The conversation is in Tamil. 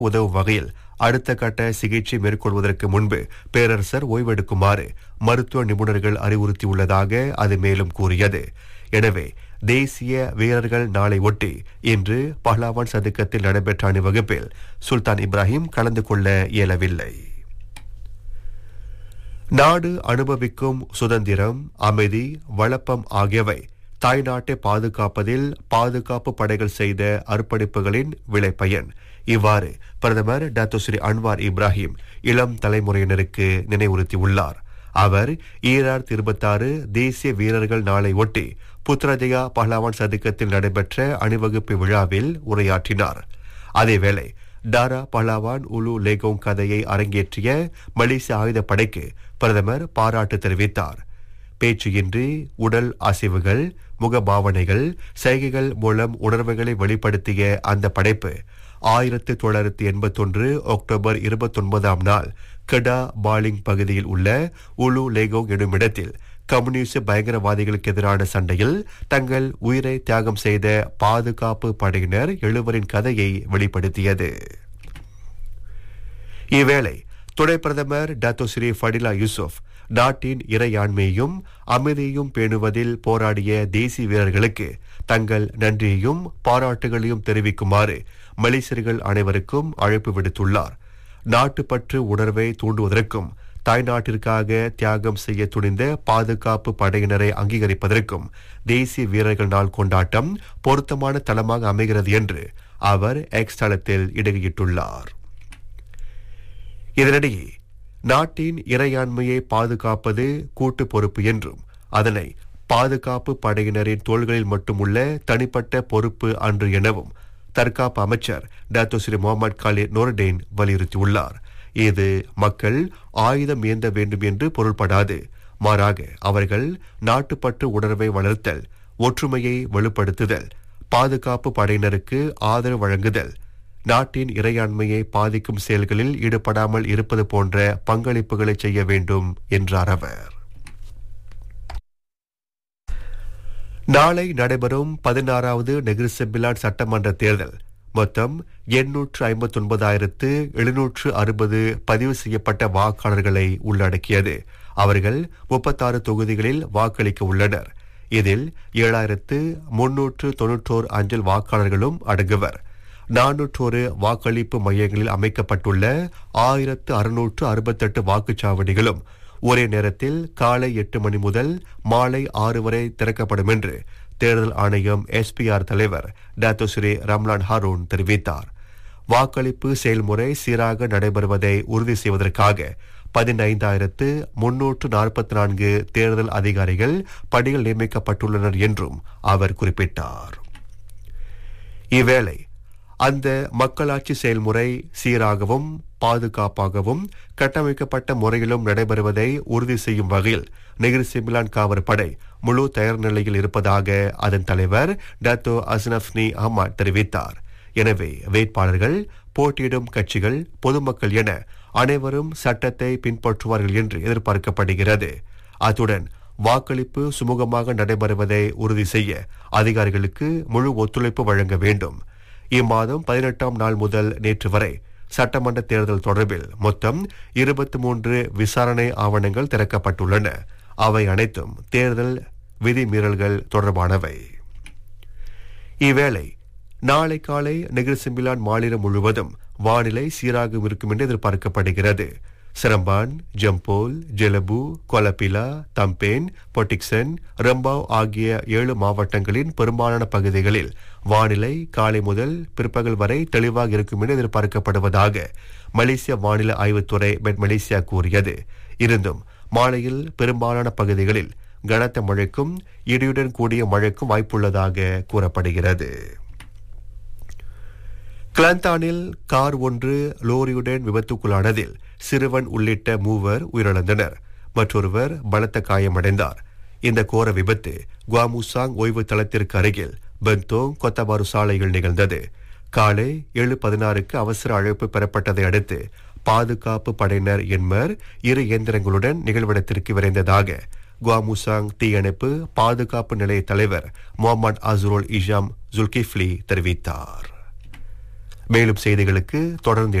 உதவும் வகையில் அடுத்த கட்ட சிகிச்சை மேற்கொள்வதற்கு முன்பு பேரரசர் ஓய்வெடுக்குமாறு மருத்துவ நிபுணர்கள் அறிவுறுத்தியுள்ளதாக அது மேலும் கூறியது எனவே தேசிய வீரர்கள் நாளை ஒட்டி இன்று பஹ்லாவான் சதுக்கத்தில் நடைபெற்ற அணிவகுப்பில் சுல்தான் இப்ராஹிம் கலந்து கொள்ள இயலவில்லை நாடு அனுபவிக்கும் சுதந்திரம் அமைதி வளப்பம் ஆகியவை தாய்நாட்டை பாதுகாப்பதில் பாதுகாப்பு படைகள் செய்த அர்ப்பணிப்புகளின் விளைபயன் இவ்வாறு பிரதமர் டாக்டர் ஸ்ரீ அன்வார் இப்ராஹிம் இளம் தலைமுறையினருக்கு நினைவுறுத்தியுள்ளார் அவர் ஈராயிரத்தி இருபத்தாறு தேசிய வீரர்கள் நாளை ஒட்டி புத்ரஜயா பஹ்லாவான் சதுக்கத்தில் நடைபெற்ற அணிவகுப்பு விழாவில் உரையாற்றினார் அதேவேளை டாரா பஹ்லாவான் உலு லேகோங் கதையை அரங்கேற்றிய மலேசிய ஆயுதப்படைக்கு பிரதமர் பாராட்டு தெரிவித்தார் பேச்சு உடல் அசைவுகள் முகபாவனைகள் சைகைகள் மூலம் உணர்வுகளை வெளிப்படுத்திய அந்த படைப்பு ஆயிரத்து தொள்ளாயிரத்தி எண்பத்தொன்று அக்டோபர் இருபத்தொன்பதாம் நாள் கெடா பாலிங் பகுதியில் உள்ள உலு லேகோங் எனும் இடத்தில் கம்யூனிஸ்ட் பயங்கரவாதிகளுக்கு எதிரான சண்டையில் தங்கள் உயிரை தியாகம் செய்த பாதுகாப்பு படையினர் எழுவரின் கதையை வெளிப்படுத்தியது இவ்வேளை துணை பிரதமர் டாத்தோ ஸ்ரீ ஃபடிலா யூசுப் நாட்டின் இறையாண்மையையும் அமைதியையும் பேணுவதில் போராடிய தேசிய வீரர்களுக்கு தங்கள் நன்றியையும் பாராட்டுகளையும் தெரிவிக்குமாறு மலேசியர்கள் அனைவருக்கும் அழைப்பு விடுத்துள்ளார் நாட்டுப்பற்று உணர்வை தூண்டுவதற்கும் தாய்நாட்டிற்காக தியாகம் செய்ய துணிந்த பாதுகாப்பு படையினரை அங்கீகரிப்பதற்கும் தேசிய வீரர்கள் நாள் கொண்டாட்டம் பொருத்தமான தளமாக அமைகிறது என்று அவர் எக்ஸ் தளத்தில் இடுகையிட்டுள்ளார் இதனிடையே நாட்டின் இறையாண்மையை பாதுகாப்பது கூட்டு பொறுப்பு என்றும் அதனை பாதுகாப்பு படையினரின் தோள்களில் மட்டுமுள்ள தனிப்பட்ட பொறுப்பு அன்று எனவும் தற்காப்பு அமைச்சர் doctor Seri Mohamed Khaled Nordin வலியுறுத்தியுள்ளார் இது மக்கள் ஆயுதம் ஏந்த வேண்டும் என்று பொருள்படாது மாறாக அவர்கள் நாட்டுப்பற்று உணர்வை வளர்த்தல் ஒற்றுமையை வலுப்படுத்துதல் பாதுகாப்பு படையினருக்கு ஆதரவு வழங்குதல் நாட்டின் இறையாண்மையை பாதிக்கும் செயல்களில் ஈடுபடாமல் இருப்பது போன்ற பங்களிப்புகளை செய்ய வேண்டும் என்றார் அவர் நாளை நடைபெறும் பதினாறாவது நெகிரிசெம்பிலான் சட்டமன்ற தேர்தல் மொத்தம் எண்ணூற்று ஐம்பத்தி ஒன்பதாயிரத்து எழுநூற்று அறுபது பதிவு செய்யப்பட்ட வாக்காளர்களை உள்ளடக்கியது அவர்கள் முப்பத்தாறு தொகுதிகளில் வாக்களிக்க உள்ளனர் இதில் ஏழாயிரத்து முன்னூற்று தொன்னூற்றோர் அஞ்சல் வாக்காளர்களும் அடங்குவர் நானூற்றோரு வாக்களிப்பு மையங்களில் அமைக்கப்பட்டுள்ள ஆயிரத்து அறுநூற்று அறுபத்தெட்டு வாக்குச்சாவடிகளும் ஒரே நேரத்தில் காலை எட்டு மணி முதல் மாலை ஆறு வரை திறக்கப்படும் என்று தேர்தல் ஆணையம் எஸ்பிஆர் தலைவர் டாக்டர் ஸ்ரீ ரம்லான் ஹாரூன் தெரிவித்தார் வாக்களிப்பு செயல்முறை சீராக நடைபெறுவதை உறுதி செய்வதற்காக பதினைந்தாயிரத்து முன்னூற்று நாற்பத்தி நான்கு தேர்தல் அதிகாரிகள் பணியில் நியமிக்கப்பட்டுள்ளனர் என்றும் அவர் குறிப்பிட்டார் இவ்வேளை அந்த மக்களாட்சி செயல்முறை சீராகவும் பாதுகாப்பாகவும் கட்டமைக்கப்பட்ட முறையிலும் நடைபெறுவதை உறுதி செய்யும் வகையில் நெகிரி சிமிலான் காவல் படை முழு தயார் நிலையில் இருப்பதாக அதன் தலைவர் டாத்தோ அஸ்னப்னி அஹ்மத் தெரிவித்தார் எனவே வேட்பாளர்கள் போட்டியிடும் கட்சிகள் பொதுமக்கள் என அனைவரும் சட்டத்தை பின்பற்றுவார்கள் என்று எதிர்பார்க்கப்படுகிறது அத்துடன் வாக்களிப்பு சுமூகமாக நடைபெறுவதை உறுதி செய்ய அதிகாரிகளுக்கு முழு ஒத்துழைப்பு வழங்க வேண்டும் இம்மாதம் பதினெட்டாம் நாள் முதல் நேற்று வரை சட்டமன்ற தேர்தல் தொடர்பில் மொத்தம் இருபத்தி மூன்று விசாரணை ஆவணங்கள் திறக்கப்பட்டுள்ளன அவை அனைத்தும் தேர்தல் விதிமீறல்கள் தொடர்பானவை இவ்வேளை நாளை காலை நெகிழ்சிம்பிலான் மாநிலம் முழுவதும் வானிலை சீராக இருக்கும் என்று எதிர்பார்க்கப்படுகிறது சிரம்பான் ஜம்போல் ஜெலபு கொலப்பிலா தம்பேன் பொட்டிக்சன் ரம்பாவ் ஆகிய ஏழு மாவட்டங்களின் பெரும்பாலான பகுதிகளில் வானிலை காலை முதல் பிற்பகல் வரை தெளிவாக இருக்கும் என எதிர்பார்க்கப்படுவதாக மலேசிய வானிலை ஆய்வுத்துறை மெட் மலேசியா கூறியது இருந்தும் மாலையில் பெரும்பாலான பகுதிகளில் கனத்த மழைக்கும் இடியுடன் கூடிய மழைக்கும் வாய்ப்புள்ளதாக கூறப்படுகிறது கிளாந்தானில் கார் ஒன்று லோரியுடன் விபத்துக்குள்ளானதில் சிறுவன் உள்ளிட்ட மூவர் உயிரிழந்தனர் மற்றொருவர் பலத்த காயமடைந்தார் இந்த கோர விபத்து குவாமுசாங் ஓய்வு தளத்திற்கு அருகில் பெந்தோங் கொத்தபாரு சாலையில் நிகழ்ந்தது காலை ஏழு பதினாறுக்கு அவசர அழைப்பு பெறப்பட்டதை அடுத்து பாதுகாப்பு படையினர் எண்மர் இரு இயந்திரங்களுடன் நிகழ்விடத்திற்கு விரைந்ததாக குவாமுசாங் தீயணைப்பு பாதுகாப்பு நிலைய தலைவர் முகமது அஸ்ரோல் இஷாம் ஜுல்கிஃப்லி தெரிவித்தார் மேலும் செய்திகளுக்கு தொடர்ந்து